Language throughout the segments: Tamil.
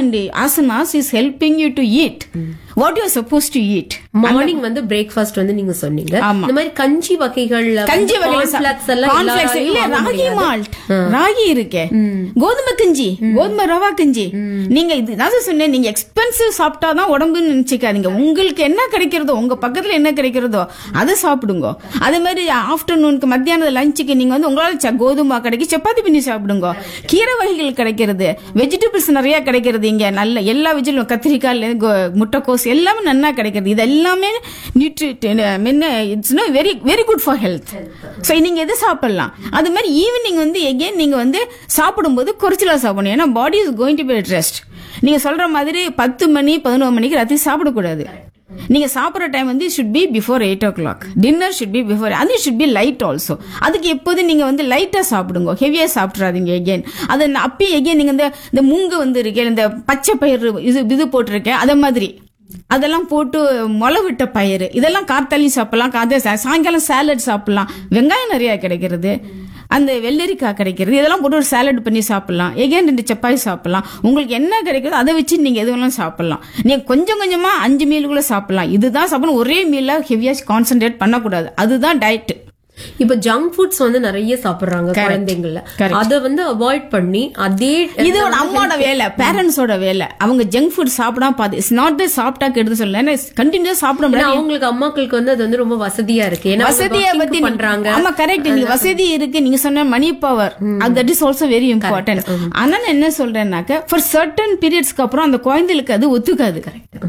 And asanas is helping you to eat what you are supposed to eat morning வந்து பிரேக்ஃபாஸ்ட் வந்து நீங்க சொன்னீங்க ஆமா. இந்த மாதிரி கஞ்சி வகைகள்ல கஞ்சி வகையில சா- கார்ன்ஃபிளக்ஸ் எல்லாம் cornflakes எல்லாராலையும் இல்ல வாங்க ராகி முடியாது. மால்ட் ராகி இருக்கே கோதுமை கஞ்சி கோதுமை ரவா கஞ்சி நீங்க இது நான் தான் சொன்னேன் நீங்க எக்ஸ்பென்சிவ் சாப்பிட்டாதான் உடம்புன்னு நினைச்சுக்காதீங்க உங்களுக்கு என்ன கிடைக்கிறதோ உங்க பக்கத்துல என்ன கிடைக்கிறதோ அதை சாப்பிடுங்க அதே மாதிரி ஆஃப்டர்நூனுக்கு மத்தியானம் லஞ்சுக்கு நீங்க வந்து உங்களால ச- கோதுமை கிடைக்கு சப்பாத்தி பண்ணி சாப்பிடுங்க கீரை வகைகள் கிடைக்கிறது வெஜிடபிள்ஸ் நிறைய கிடைக்கிறது இங்க நல்ல எல்லா வெஜிடபிளும் கத்திரிக்காய் முட்டைக்கோஸ் எல்லாமே நன்னா கிடைக்கிறது இது எல்லாமே nutri it's very very good for health so நீங்க எது சாப்பிடலாம் அது மாதிரி ஈவினிங் வந்து எகெயின் நீங்க வந்து சாப்பிடும்போது குறைச்சலா சாப்பிடணும் ஏன்னா body is going to be rest நீங்க சொல்ற மாதிரி பத்து மணி பதினோரு மணிக்கு ராத்திரி சாப்பிடக்கூடாது நீங்க சாப்பிட்ற டைம் வந்து should be before eight o'clock dinner should be before அது ஷுட் பி லைட் ஆல்சோ அதுக்கு எப்போதும் நீங்க வந்து லைட்டா சாப்பிடுங்க ஹெவியா சாப்பிட்றாதீங்க எகெயின் அது அப்பயே எகெயின் நீங்க இந்த இந்த மூங்கு வந்து இருக்கேன் இந்த பச்சை பயிர் இது இது போட்டிருக்கேன் அதை மாதிரி அதெல்லாம் போட்டு முளை விட்ட பயிறு இதெல்லாம் காத்தாலையும் சாப்பிடலாம் காத்த சாயங்காலம் சாலட் சாப்பிடலாம் வெங்காயம் நிறைய கிடைக்கிறது அந்த வெள்ளரிக்காய் கிடைக்கிறது இதெல்லாம் போட்டு ஒரு சாலட் பண்ணி சாப்பிடலாம் எகேன் ரெண்டு சப்பாத்தி சாப்பிடலாம் உங்களுக்கு என்ன கிடைக்குதோ அதை வச்சு நீங்க எது வேணாலும் சாப்பிடலாம் நீங்க கொஞ்சம் கொஞ்சமா அஞ்சு மீல் கூட சாப்பிடலாம் இதுதான் சாப்பிடணும் ஒரே மீல்ல ஹெவியா கான்சென்ட்ரேட் பண்ணக்கூடாது அதுதான் டயட் இப்ப ஜங்க் ஃபுட்ஸ் வந்து நிறைய சாப்பிடுறாங்க குழந்தைங்கள அத வந்து அவாய்ட் பண்ணி அதே இது ஒரு அம்மாவோட வேலை பேரண்ட்ஸோட வேலை அவங்க ஜங்க் ஃபுட் சாப்பிடாம பாது இட்ஸ் நாட் த சாப்பிட்டா கெடுது சொல்லல ஏன்னா கண்டினியூஸ் சாப்பிட ஏன்னா முடியாது அவங்களுக்கு அம்மாக்களுக்கு வந்து அது வந்து ரொம்ப வசதியா இருக்கு ஏன்னா அவங்க வசதியை working பத்தி நீ- பண்றாங்க ஆமா கரெக்ட் நீங்க வசதி இருக்கு நீங்க சொன்ன money power that is also very important ஆனா நான் என்ன சொல்றேன்னாக்க ஃபார் சர்டன் பீரியட்ஸ்க்கு அப்புறம் அந்த குழந்தைகளுக்கு அது ஒத்துக்காது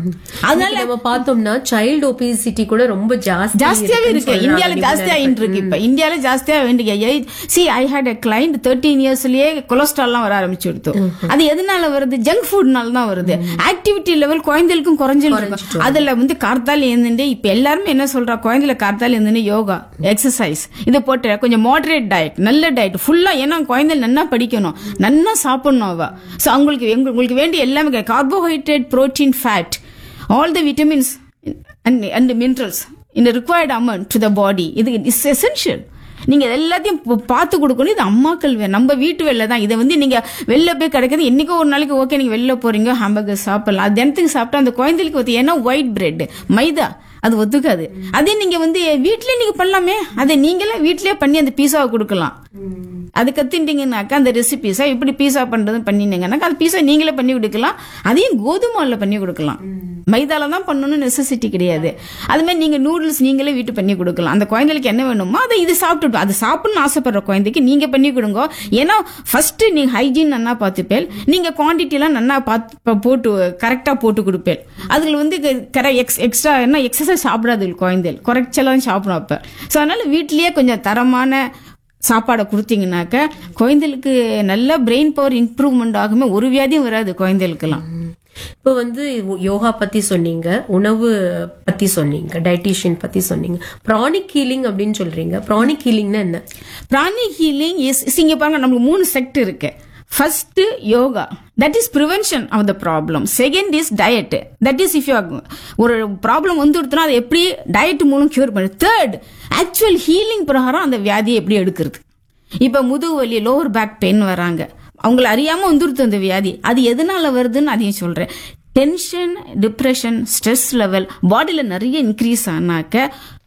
அதனால இன்னைக்கு நம்ம பார்த்தோம்னா சைல்டு ஒபிசிட்டி கூட ரொம்ப ஜாஸ்தி ஜாஸ்தியாவே இருக்கு இருக்குன்னு இந்தியால சொல்றாங்க ஜாஸ்தியா ஆயிட்டு இருக்கு இப்ப இந்தியால ஜாஸ்தியா வேண்டிய see I had a client thirteen இயர்ஸ்லயே கொலஸ்ட்ரால்லாம் வர ஆரம்பிச்சு எடுத்து அது எதனால வருது ஜங்க் ஃபுட்னால தான் வருது ஆக்டிவிட்டி லெவல் குழந்தைகளுக்கும் குறைஞ்சிருக்கு அதுல வந்து கார்த்தால எழுந்துட்டு இப்ப எல்லாருமே என்ன சொல்றா குழந்தைல கார்த்தால எழுந்துட்டு யோகா எக்ஸசைஸ் இதை போட்டு கொஞ்சம் மாடரேட் டயட் நல்ல டயட் ஃபுல்லா ஏன்னா குழந்தை நன்னா படிக்கணும் நன்னா சாப்பிடணும் அவ சோ அவங்களுக்கு எங்க- உங்களுக்கு வேண்டிய எல்லாமே carbohydrate protein fat all the vitamins and and minerals இந்த required amount to the body இது இஸ் எசென்ஷியல் நீங்க எல்லாத்தையும் ப- பார்த்து கொடுக்கணும் இது அம்மாக்கள் வே- நம்ம வீட்டு வேலை தான் இதை வந்து நீங்க வெளில போய் கிடைக்கிறது என்னைக்கோ ஒரு நாளைக்கு ஓகே நீங்க வெளில போறீங்க ஹாம்பர்கர் சாப்பிடலாம் அது தினத்துக்கு சாப்பிட்டா அந்த குழந்தைகளுக்கு வந்து ஏன்னா ஒயிட் பிரெட் மைதா அது ஒத்துக்காது அதே நீங்க வந்து வீட்லயே நீங்க பண்ணலாமே அதை நீங்களே வீட்லயே பண்ணி அந்த பீஸாவை கொடுக்கலாம் அது கத்துட்டீங்கன்னாக்கா அந்த ரெசிபிஸா இப்படி பீஸா பண்றது பண்ணினீங்கன்னாக்கா அது பீஸா நீங்களே பண்ணி கொடுக்கலாம் அதையும் கோதுமாவில் பண்ணி கொடுக்கலாம் மைதால தான் பண்ணணும்னு நெசசிட்டி கிடையாது அது மாதிரி நீங்க நூடுல்ஸ் நீங்களே வீட்டு பண்ணி கொடுக்கலாம் அந்த குழந்தைகளுக்கு என்ன வேணுமோ அதை இது சாப்பிட்டு அது சாப்பிடணும்னு ஆசைப்படுற குழந்தைக்கு நீங்க பண்ணி கொடுங்க ஏன்னா ஃபர்ஸ்ட் நீங்க ஹைஜீன் நன்னா பார்த்துப்பேல் நீங்க குவான்டிட்டி எல்லாம் நன்னா பார்த்து ப- போட்டு கரெக்டா போட்டு கொடுப்பேல் அதுல வந்து எக்ஸ்ட்ரா என்ன எக்ஸசைஸ் சாப்பிடாது குழந்தைகள் குறைச்சலாம் சாப்பிடும் அப்ப ஸோ அதனால வீட்லயே கொஞ்சம் தரமான சாப்பாடை கொடுத்தீங்கன்னாக்க குழந்தைகளுக்கு நல்ல பிரெயின் பவர் இம்ப்ரூவ்மெண்ட் ஆகுமே ஒரு வியாதியும் வராது குழந்தைகளுக்கெல்லாம் இப்போ வந்து யோகா பத்தி சொன்னீங்க உணவு பத்தி சொன்னீங்க டயட்டீஷியன் பத்தி சொன்னீங்க ப்ரானிக் ஹீலிங் அப்படின்னு சொல்றீங்க ப்ரானிக் ஹீலிங்னா என்ன பிராணி ஹீலிங் இஸ் இங்க பாருங்க நமக்கு மூணு செக்ட் இருக்கு first yoga that is prevention of the problem second is diet that is if you ஒரு ப்ராப்ளம் வந்து கொடுத்தனா அதை எப்படி டயட் மூலம் கியூர் பண்ணு தேர்ட் ஆக்சுவல் ஹீலிங் பிரகாரம் அந்த வியாதியை எப்படி எடுக்கிறது இப்ப முதுகு வலி லோவர் பேக் பெயின் வராங்க அவங்கள அறியாம வந்துருது அந்த வியாதி அது எதனால வருதுன்னு அதையும் சொல்றேன் டென்ஷன் டிப்ரெஷன் ஸ்ட்ரெஸ் லெவல் பாடியில நிறைய இன்க்ரீஸ் ஆனாக்க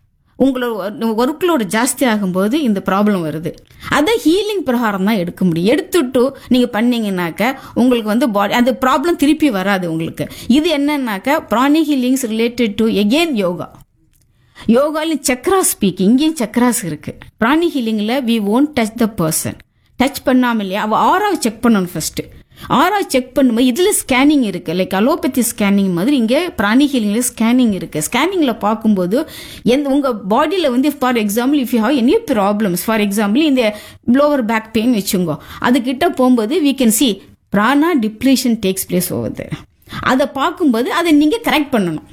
உங்களோட ஒர்க்லோடு ஜாஸ்தி ஆகும்போது இந்த ப்ராப்ளம் வருது அதை ஹீலிங் பிரகாரம் தான் எடுக்க முடியும் எடுத்துட்டு நீங்க பண்ணீங்கன்னாக்க உங்களுக்கு வந்து பாடி அந்த ப்ராப்ளம் திருப்பி வராது உங்களுக்கு இது என்னன்னாக்க pranic healings related to again yoga யோகாலையும் சக்ராஸ் ஸ்பீக் இங்கேயும் சக்ராஸ் இருக்கு பிராணி ஹீலிங்ல we won't touch the person touch பண்ணாமலே அவ ஆறாவை செக் பண்ணணும் ஃபர்ஸ்ட் ஆறா செக் பண்ணும்போது இதுல ஸ்கேனிங் இருக்கு லைக் அலோபதி ஸ்கேனிங் மாதிரி இங்க பிராணி ஹீலிங்ல ஸ்கேனிங் இருக்கு ஸ்கேனிங்ல பார்க்கும்போது எந்த உங்க பாடியில வந்து for example if you have any problems for example இந்த லோவர் பேக் பெயின் வச்சுங்கோ அது கிட்ட போகும்போது we can see prana depletion takes place over அதை பார்க்கும்போது அதை நீங்க கரெக்ட் பண்ணணும்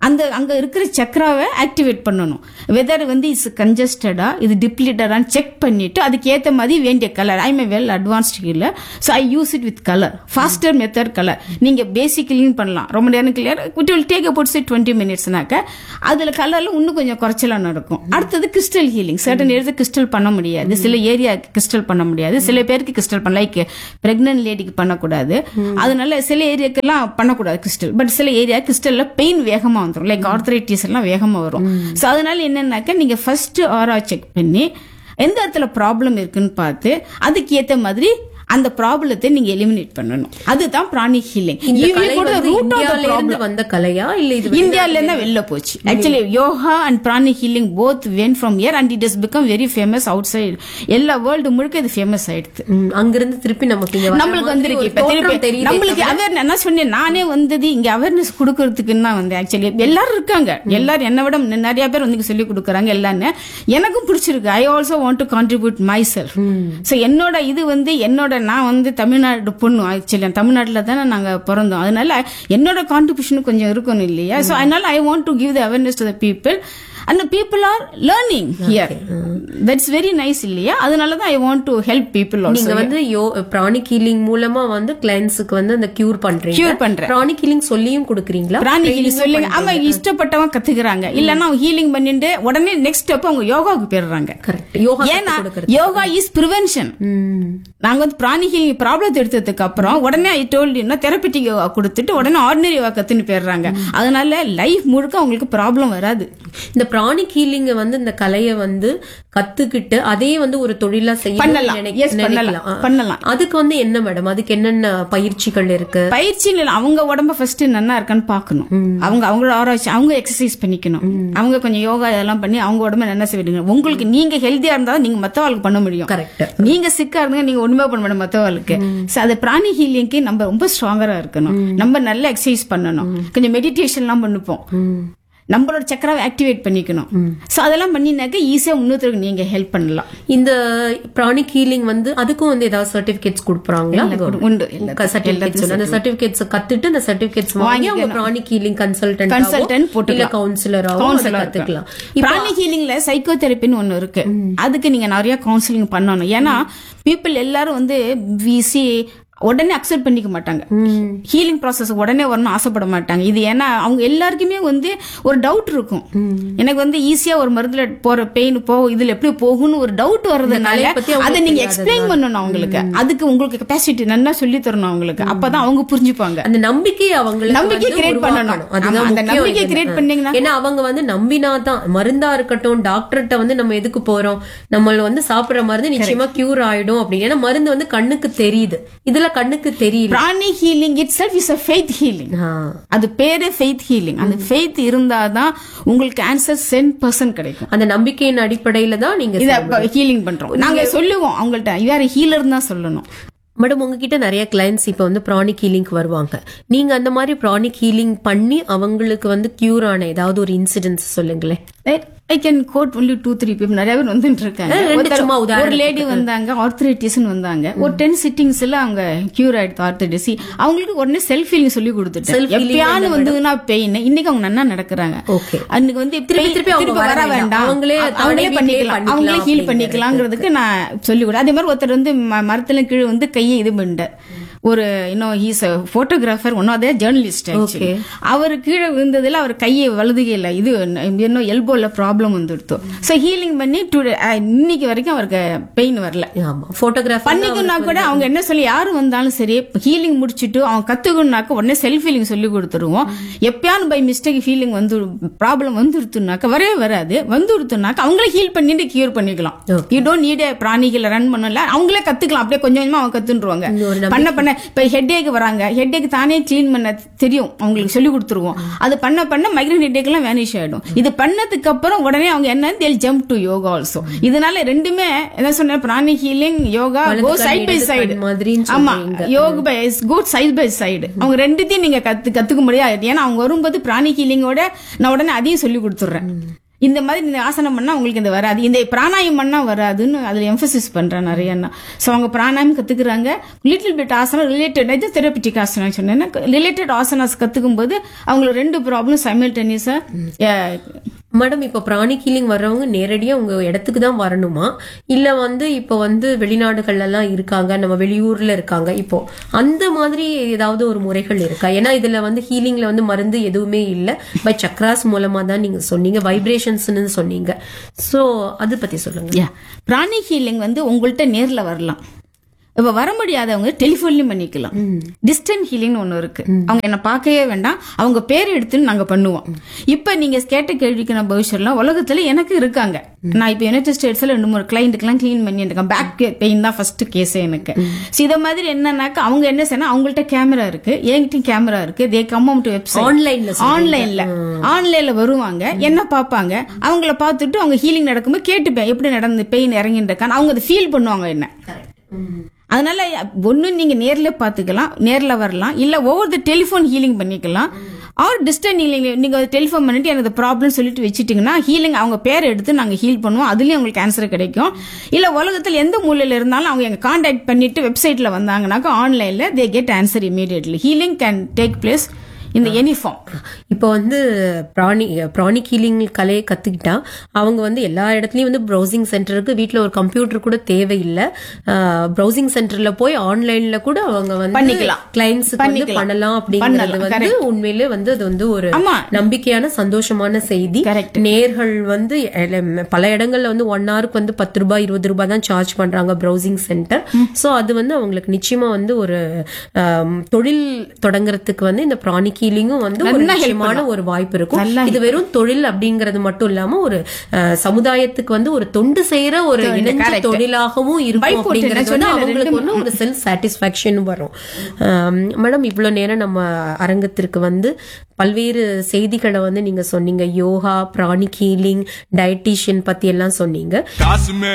அந்த அங்க இருக்கிற சக்கராவை ஆக்டிவேட் பண்ணணும் வெதர் வந்து இஸ் கன்ஜஸ்டடா இது டிப்ளீட்டடான்னு செக் பண்ணிட்டு அதுக்கு ஏத்த மாதிரி வேண்டிய colour I may well advanced healer so I use it with colour faster method colour நீங்க பேசிக் கிளீன் பண்ணலாம் ரொம்ப நேரம் clear it will take about say twenty மினிட்ஸ்னாக்க அதுல கலர்ல இன்னும் கொஞ்சம் குறைச்சலா நடக்கும் அடுத்தது crystal healing certain area crystal பண்ண முடியாது சில ஏரியா கிறிஸ்டல் பண்ண முடியாது சில பேருக்கு கிறிஸ்டல் பண்ண லைக் பிரெக்னன்ட் லேடிக்கு பண்ணக்கூடாது அதனால சில ஏரியாக்கெல்லாம் பண்ணக்கூடாது கிறிஸ்டல் பட் சில ஏரியா கிறிஸ்டல்ல பெயின் வேகமா வந்துடும் லைக் ஆர்த்தரைட்டிஸ் எல்லாம் வேகமா வரும் ஸோ அதனால என்னன்னாக்க நீங்க ஃபர்ஸ்ட் ஆரா செக் பண்ணி எந்த இடத்துல ப்ராப்ளம் இருக்குன்னு பார்த்து அதுக்கு ஏத்த மாதிரி அந்த ப்ராப்ளத்தை நீங்க எலிமினேட் பண்ணணும் அதுதான் பிராணிக் ஹீலிங் இந்த கலை வந்து இந்தியால இருந்து வந்த கலையா இல்ல இது இந்தியால இருந்தா வெளில போச்சு actually yoga and pranic healing both when from year and it is become very famous outside எல்லா வேர்ல்டு முழுக்க இது ஃபேமஸ் ஆயிடுது ம், அங்கிருந்து திருப்பி நமக்கு இங்க வர நம்மளுக்கு மாதிரி வந்திருக்கு ஒரு இப்ப தோற்றம் திருப்பி தெரியுதே நம்மளுக்கு அவேர்னஸ் என்ன சொன்னேன் நானே வந்தது இங்க அவேர்னஸ் கொடுக்கறதுக்குன்னு தான் வந்து ஆக்சுவலி எல்லாரும் இருக்காங்க எல்லாரும் என்னை விட நிறைய பேர் வந்து இங்க சொல்லி கொடுக்குறாங்க எல்லாமே எனக்கும் பிடிச்சிருக்கு I also want to contribute myself so என்னோட இது வந்து என்னோட நான் வந்து தமிழ்நாடு பொண்ணு ஆக்சுவலி தமிழ்நாட்டில் தானே நாங்க பிறந்தோம் அதனால என்னோட கான்ட்ரிபியூஷன் கொஞ்சம் இருக்கணும் இல்லையா ஸோ அதனால I want to give the awareness to the people and people are learning here that's very nice இல்லையா அதனால தான் I want to help people நீங்க வந்து யோ பிராணிக் ஹீலிங் மூலமா வந்து கிளைண்ட்ஸுக்கு வந்து அந்த கியூர் பண்றீங்க Cure பண்றேன். பிராணிக் ஹீலிங் சொல்லியும் கொடுக்குறீங்களா பிராணி ஹீலிங் சொல்லுங்க ஆமா இஷ்டப்பட்டவங்க கத்துக்கிறாங்க இல்லன்னா அவங்க ஹீலிங் பண்ணிட்டு உடனே நெக்ஸ்ட் ஸ்டெப் அவங்க யோகாவுக்கு போயிடுறாங்க கரெக்ட் யோகா ஏன்னா கத்து கொடுக்கறது யோகா இஸ் ப்ரிவென்ஷன் ம். நாங்க வந்து பிராணி ஹீலிங் ப்ராப்ளத்தை எடுத்ததுக்கு அப்புறம் உடனே ஐ டோல்டு தெரப்பிட்டிக் யோகா கொடுத்துட்டு உடனே ஆர்டினரி யோகா கத்துன்னு போயிடுறாங்க அதனால லைஃப் முழுக்க அவங்களுக்கு ப்ராப்ளம் வராது இந்த பிராணிக் ஹீலிங் வந்து இந்த கலையை வந்து கத்துக்கிட்டு அதே வந்து ஒரு தொழிலா செய்ய பண்ணலாம். Yes, பண்ணலாம். பண்ணலாம். அதுக்கு வந்து என்ன மேடம் அதுக்கு என்னென்ன பயிற்சிகள் இருக்கு பயிற்சி இல்ல அவங்க உடம்ப ஃபர்ஸ்ட் நல்லா இருக்கான்னு பார்க்கணும் அவங்க அவங்களோட ஆராய்ச்சி அவங்க எக்ஸசைஸ் பண்ணிக்கணும் அவங்க கொஞ்சம் யோகா இதெல்லாம் பண்ணி அவங்க உடம்ப என்ன செய்வீங்க உங்களுக்கு நீங்க ஹெல்தியா இருந்தா நீங்க மத்தவங்களுக்கு பண்ண முடியும் கரெக்ட் நீங்க சிக்கா இருந்தா நீங்க ஒண்ணுமே பண்ண முடியும் மத்தவங்களுக்கு So, அது பிராணி ஹீலிங்க்கு நம்ம ரொம்ப ஸ்ட்ராங்கரா இருக்கணும் நம்ம நல்ல எக்ஸசைஸ் பண்ணணும் கொஞ்சம் மெடிடேஷன் எல்லாம் பண்ணுப்போம் நம்மளோட சக்கராவை ஆக்டிவேட் பண்ணிக்கணும் சோ அதெல்லாம் பண்ணினாக்க ஈஸியா இன்னொருத்தருக்கு நீங்க ஹெல்ப் பண்ணலாம் இந்த பிராணிக் ஹீலிங் வந்து அதுக்கும் வந்து ஏதாவது சர்டிபிகேட்ஸ் கொடுக்குறாங்களா உண்டு எல்லா- சர்டிபிகேட்ஸ் அந்த சர்டிபிகேட்ஸ் கத்துட்டு அந்த சர்டிபிகேட்ஸ் வாங்கி அவங்க பிராணிக் ஹீலிங் கன்சல்டன்ட் Consultant இல்ல போட்டுக்கலாம். கவுன்சிலராவோ Counselor கத்துக்கலாம் பிராணி ஹீலிங்ல சைக்கோ தெரப்பின்னு ஒண்ணு இருக்கு அதுக்கு நீங்க நிறைய கவுன்சிலிங் பண்ணணும் ஏன்னா பீப்புள் எல்லாரும் வந்து விசி உடனே அக்செப்ட் பண்ணிக்க மாட்டாங்க ஹீலிங் ப்ராசஸ் உடனே வரணும் ஆசைப்பட மாட்டாங்க இது ஏன்னா அவங்க எல்லாருக்குமே வந்து ஒரு டவுட் இருக்கும் எனக்கு வந்து ஈஸியா ஒரு மருந்துல போற பெயின் போ இதுல எப்படி போகும்னு ஒரு டவுட் வர்றதுனால கலையை பத்தி அவங்களுக்கு அதை நீங்க எக்ஸ்பிளைன் பண்ணணும் அவங்களுக்கு அதுக்கு உங்களுக்கு கெப்பாசிட்டி நல்லா சொல்லி தரணும் அவங்களுக்கு அப்பதான் அவங்க புரிஞ்சுப்பாங்க அந்த நம்பிக்கையை அவங்களுக்கு நம்பிக்கை வந்து create உருவாக்கணும். பண்ணணும். அதுதான் ஆமா, அந்த முக்கியம் நம்பிக்கை இதுல. create பண்ணீங்கன்னா- ஏன்னா அவங்க வந்து நம்பினாதான் மருந்தா இருக்கட்டும் டாக்டர்கிட்ட வந்து நம்ம எதுக்கு போறோம் நம்ம வந்து சாப்பிடுற மருந்து நிச்சயமா கியூர் ஆயிடும் அப்படின்னு ஏன்னா மருந்து வந்து கண்ணுக்கு தெரியுது இதுல கண்ணுக்கு தெரியல pranic healing itself is a faith healing ஆ. அது பேரே ஃபெய்த் ஹீலிங் அந்த ஃபெய்த் இருந்தாதான் உங்களுக்கு ஆன்சர் சென் பர்சன்ட் கிடைக்கும் அந்த நம்பிக்கையின் அடிப்படையில தான் நீங்க இத ஹீலிங் பண்றோம் நாங்க சொல்லுவோம் அவங்கள்ட்ட வேற ஹீலர் தான் சொல்லணும் மேடம் உங்ககிட்ட நிறைய கிளைண்ட்ஸ் இப்ப வந்து ப்ரானிக் ஹீலிங்க்கு வருவாங்க நீங்க அந்த மாதிரி ப்ரானிக் ஹீலிங் பண்ணி அவங்களுக்கு வந்து கியூர் ஆன ஏதாவது ஒரு இன்சிடென்ட்ஸ் சொல்லுங்களேன் I can quote only two three people நிறைய பேர் வந்துட்டு இருக்காங்க ரெண்டு ஒருத்தர்- சும்மா ஒரு உதாரணத்துக்கு. லேடி வந்தாங்க ஆர்த்தரைட்டிஸ்னு வந்தாங்க ஒரு டென் சிட்டிங்ஸ்ல அவங்க கியூர் ஆயிடுது ஆர்த்தரைட்டிஸ் அவங்களுக்கு உடனே செல்ஃப் ஹீலிங் சொல்லி கொடுத்துட்டேன் Self healing எப்பயாவது வந்ததுன்னா பெயின் இன்னைக்கு அவங்க நல்லா நடக்கிறாங்க ஓகே அன்னைக்கு வந்து திருப்பி pain- திருப்பி அவங்க வர வர வேண்டாம். வேண்டாம் அவங்களே அவங்களே தானே வீட்டிலேயே பண்ணிக்கலாம் பண்ணிக்கலாம் அவங்களே ஹீல் அப்படிங்கிறது. பண்ணிக்கலாங்கிறதுக்கு நான் சொல்லி கொடு அதே மாதிரி ஒருத்தர் வந்து ம- மரத்துல கீழே வந்து கையை இது பண்ணிட்டார் ஒரு இன்னும் ஹீஸ் போட்டோகிராஃபர் ஒன்னும் அதே ஜேர்னலிஸ்ட் Okay. அவர் கீழே விழுந்ததுல அவர் கையை வலதுகையில இது இன்னும் எல்போல ப்ராப்ளம் வந்துடுத்து ஸோ ஹீலிங் பண்ணி டுடே இன்னைக்கு வரைக்கும் அவருக்கு பெயின் வரல ஆமா போட்டோகிராஃபி பண்ணிக்கணும்னா கூட அவங்க என்ன சொல்லி யாரு வந்தாலும் சரி ஹீலிங் முடிச்சிட்டு அவங்க கத்துக்கணும்னாக்க உடனே செல்ஃப் ஹீலிங் சொல்லி கொடுத்துருவோம் எப்பயானு பை மிஸ்டேக் ஃபீலிங் வந்து ப்ராப்ளம் வந்துருத்துனாக்க வரவே வராது வந்துருத்துனாக்க அவங்களே ஹீல் பண்ணிட்டு கியூர் பண்ணிக்கலாம் யூ டோன்ட் நீட் பிராணிகளை ரன் பண்ணல அவங்களே கத்துக்கலாம் அப்படியே கொஞ்சம் கொஞ்சமா அவங்க கத்துருவாங்க ஒரு பண்ண பண்ண இப்ப ஹெட்டேக் வராங்க ஹெட்டேக் தானே க்ளீன் பண்ண தெரியும் அவங்களுக்கு சொல்லி கொடுத்துருவோம் அது பண்ண பண்ண மைக்ரேன் ஹெட்டேக் எல்லாம் வேனிஷ் ஆயிடும் இது பண்ணதுக்கு அப்புறம் உடனே அவங்க என்ன தேல் ஜம்ப் டு யோகா ஆல்சோ இதனால ரெண்டுமே என்ன சொன்ன பிராணி ஹீலிங் யோகா வலது கோ கண், சைட் பை இடது சைடு கண் மாதிரின்னு ஆமா சொல்றீங்க. Yoga by good side by side அவங்க ரெண்டுத்தையும் நீங்க கத்து கத்துக்க முடியாது ஏன்னா அவங்க வரும்போது பிராணி ஹீலிங்கோட நான் உடனே அதையும் சொல்லி கொடுத்துட்றேன் இந்த மாதிரி இந்த ஆசனம் பண்ணா உங்களுக்கு இந்த வராது இந்த பிராணாயம் பண்ணா வராதுன்னு அதுல எம்பசிஸ் பண்றேன் நிறைய ஸோ அவங்க பிராணாயம் கத்துக்கிறாங்க லிட்டில் பிட் ஆசனம் ரிலேட்டட் இது தெரப்பிட்டிக் ஆசனம் சொன்னேன்னா ரிலேட்டட் ஆசனாஸ் கத்துக்கும் போது அவங்களுக்கு ரெண்டு ப்ராப்ளம் சைமல்டேனியஸா மேடம் இப்போ பிராணிக் ஹீலிங் வர்றவங்க நேரடியா உங்க இடத்துக்கு தான் வரணுமா இல்ல வந்து இப்போ வந்து வெளிநாடுகள்ல எல்லாம் இருக்காங்க நம்ம வெளியூர்ல இருக்காங்க இப்போ அந்த மாதிரி ஏதாவது ஒரு முறைகள் இருக்கா ஏன்னா இதுல வந்து ஹீலிங்ல வந்து மருந்து எதுவுமே இல்ல பை சக்ராஸ் மூலமா தான் நீங்க சொன்னீங்க வைப்ரேஷன்ஸ்னு சொன்னீங்க சோ அது பத்தி சொல்லுங்க யா பிராணி ஹீலிங் வந்து உங்கள்கிட்ட நேர்ல வரலாம் இப்ப வர முடியாதவங்க டெலிஃபோன்லயும் பண்ணிக்கலாம் டிஸ்டன்ட் ஹீலிங் ஒண்ணு இருக்கு அவங்க என்ன பார்க்கவே வேண்டாம் அவங்க பேர் எடுத்துன்னு நாங்க பண்ணுவோம் இப்ப நீங்க கேட்ட கேள்விக்கு நான் பவிஷ்யம்லாம் உலகத்துல எனக்கு இருக்காங்க நான் இப்ப யுனைடெட் ஸ்டேட்ஸ்ல ரெண்டு மூணு கிளைண்ட்டுக்கெல்லாம் க்ளீன் பண்ணிட்டு இருக்கேன் பேக் பெயின் தான் ஃபர்ஸ்ட் கேஸே எனக்கு So இத மாதிரி என்னன்னாக்கா அவங்க என்ன செய்யணும் அவங்கள்ட்ட கேமரா இருக்கு என்கிட்டயும் கேமரா இருக்கு தே கம் டு வெப்சைட் ஆன்லைன்ல ஆன்லைன்ல ஆன்லைன்ல வருவாங்க என்ன பார்ப்பாங்க அவங்கள பார்த்துட்டு அவங்க ஹீலிங் நடக்கும்போது கேட்டுப்பேன் எப்படி நடந்து பெயின் இறங்கிட்டு இருக்கான்னு அவங்க அதை ஃபீல் பண்ணுவாங்க என்ன அதனால ஒண்ணு நீங்க நேர்ல பாத்துக்கலாம் நேர்ல வரலாம் இல்ல ஒவ்வொரு டெலிஃபோன் ஹீலிங் பண்ணிக்கலாம் ஆர் டிஸ்டன்ட் ஹீலிங் நீங்க டெலிஃபோன் பண்ணிட்டு எனக்கு ப்ராப்ளம் சொல்லிட்டு வச்சுட்டீங்கன்னா ஹீலிங் அவங்க பேர் எடுத்து நாங்க ஹீல் பண்ணுவோம் அதுலயும் உங்களுக்கு ஆன்சர் கிடைக்கும் இல்ல உலகத்துல எந்த மூலையில இருந்தாலும் அவங்க எங்க கான்டாக்ட் பண்ணிட்டு வெப்சைட்ல வந்தாங்கன்னாக்கா ஆன்லைன்ல they get answer immediately healing can take place இந்த எனி ஃபார்ம் இப்போ வந்து பிராணி பிராணிக் ஹீலிங் கலையை கத்துக்கிட்டா அவங்க வந்து எல்லா இடத்துலயும் வந்து ப்ரௌசிங் சென்டருக்கு வீட்ல ஒரு கம்ப்யூட்டர் கூட தேவையில்லை ப்ரௌசிங் சென்டர்ல போய் ஆன்லைன்ல கூட அவங்க வந்து பண்ணிக்கலாம். கிளைண்ட்ஸுக்கு வந்து பண்ணிக்கலாம். பண்ணலாம் அப்படிங்கிறது பண்ணலாம். வந்து உண்மையிலே வந்து அது வந்து ஒரு ஆமா. நம்பிக்கையான சந்தோஷமான செய்தி Correct. நேர்கள் வந்து எல- பல இடங்கள்ல வந்து ஒன் ஹவருக்கு வந்து பத்து ரூபாய் இருபது ரூபாய் தான் சார்ஜ் பண்றாங்க ப்ரௌசிங் சென்டர் சோ அது வந்து அவங்களுக்கு நிச்சயமா வந்து ஒரு ஆம், தொழில் தொடங்குறதுக்கு வந்து இந்த பிராணிக் ஹீலிங்கும் வந்து ஒரு நல்லா help நிச்சயமான ஒரு வாய்ப்பு இருக்கும் நல்லா இது வெறும் தொழில் அப்படிங்கறது மட்டும் இல்லாம ஒரு அஹ், சமுதாயத்துக்கு வந்து ஒரு தொண்டு செய்யற ஒரு இணைஞ்ச correct. தொழிலாகவும் இருக்கும் Byport அப்படிங்கிறது என்ன வந்து சொன்னேன், அவங்களுக்கு வந்து ஒரு செல்ஃப் சாட்டிஸ்பாக்சன் வரும் மேடம் இவ்வளவு நேரம் நம்ம அரங்கத்திற்கு வந்து பல்வேறு செய்திகளை வந்து நீங்க சொன்னீங்க யோகா பிராணிக் ஹீலிங் டயட்டீஷியன் பத்தி எல்லாம் சொன்னீங்க காசுமே